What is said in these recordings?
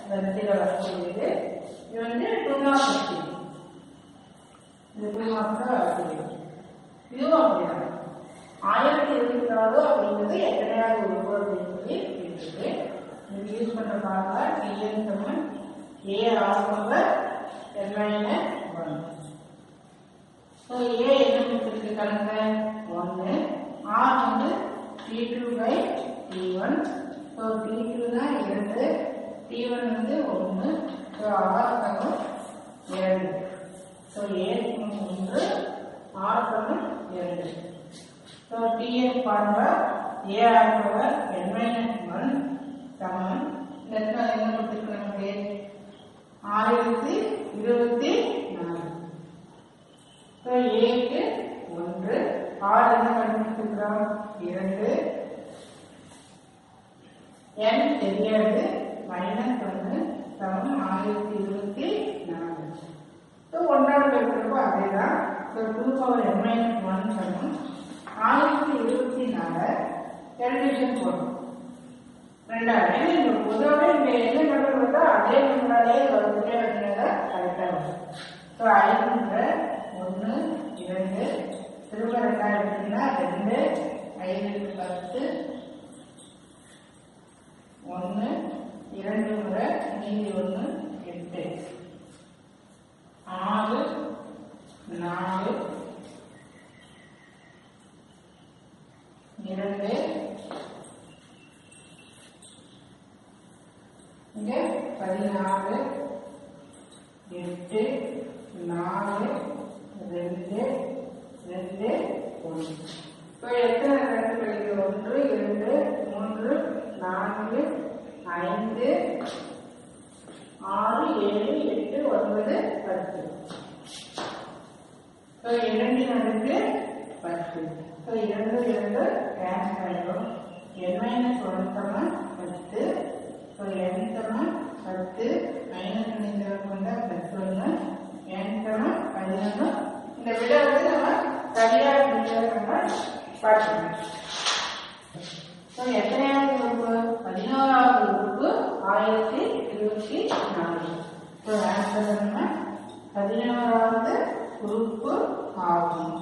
வரிசையில் வரக்கூடியது இது வந்து டூ மார்க் கொஸ்டின் இது டூ மார்க் தான் வரக்கூடியது இதுவும் அப்படிதான் ஆயிரத்தி இருபத்தி நாலு அப்படிங்கிறது எத்தனையாவது உருவம் அப்படின்னு சொல்லி இருக்குது இது யூஸ் பண்ற பாருங்க டிஎன் சமன் A R number N minus one so A என்ன கொடுத்துருக்கு கணக்கு ஒன்று ஆர் வந்து T two by T one so T டூனா இரண்டு டி ஒன் வந்து ஒன்று ஸோ ஆர் சமம் இரண்டு ஸோ ஏ சமம் ஒன்று ஆர் சமம் இரண்டு ஸோ டிஎன் பாருங்க A R power N minus one சமம் இந்த இடத்துல என்ன கொடுத்துருக்கு நமக்கு ஆயிரத்தி இருபத்தி நாலு ஸோ ஏக்கு ஒன்று ஆறு என்ன கண்டுபிடிச்சிருக்கிறோம் இரண்டு என் தெரியாது மைனஸ் ஒன்று சமம் ஆயிரத்தி இருபத்தி நாலு ஸோ ஒன்றாவது பெருக்கிறப்போ அதே தான் so two power N minus one சமம் ஆயிரத்தி இருபத்தி நாலு டெலிவிஷன் போடும் ரெண்டாவது ஏன்னா இந்த பொதுவாகவே இந்த என்ன பண்ணுறதோ அதே முன்னாலே வருதுலே அப்படிங்கிறத கரெக்டாக வரும் ஸோ ஐநூறு ஒன்று இரண்டு திரும்ப ரெண்டாயிரத்துனா ரெண்டு ஐநூற்றி பத்து ஒன்று இரண்டு முறை மீதி ஒன்று எட்டு ஆறு நாலு இரண்டு இங்க பதினாறு எட்டு நாலு ரெண்டு ரெண்டு ஒன்று இப்போ எத்தனை ரெண்டு கிடைக்குது ஒன்று இரண்டு மூன்று நான்கு ஐந்து ஆறு ஏழு எட்டு ஒன்பது பத்து ஸோ இரண்டு அடுக்கு பத்து ஸோ இரண்டு இரண்டு கேன்சல் ஆகிடும் என் மைனஸ் ஒன் சமம் பத்து ஸோ என் சமம் பத்து மைனஸ் ஒன்று கொண்ட ப்ளஸ் ஒன்று என் சமம் பதினொன்று இந்த விட வந்து நம்ம சரியாக நம்ம பார்க்கணும் ஸோ எத்தனையாவது உறுப்பு பதினோராவது உறுப்பு ஆயிரத்தி இருபத்தி நாலு ஸோ ஆன்சர் நம்ம பதினோராவது உறுப்பு ஆகும்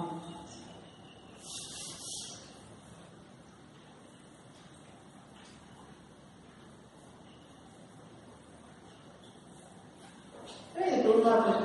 இது டூ மார்க்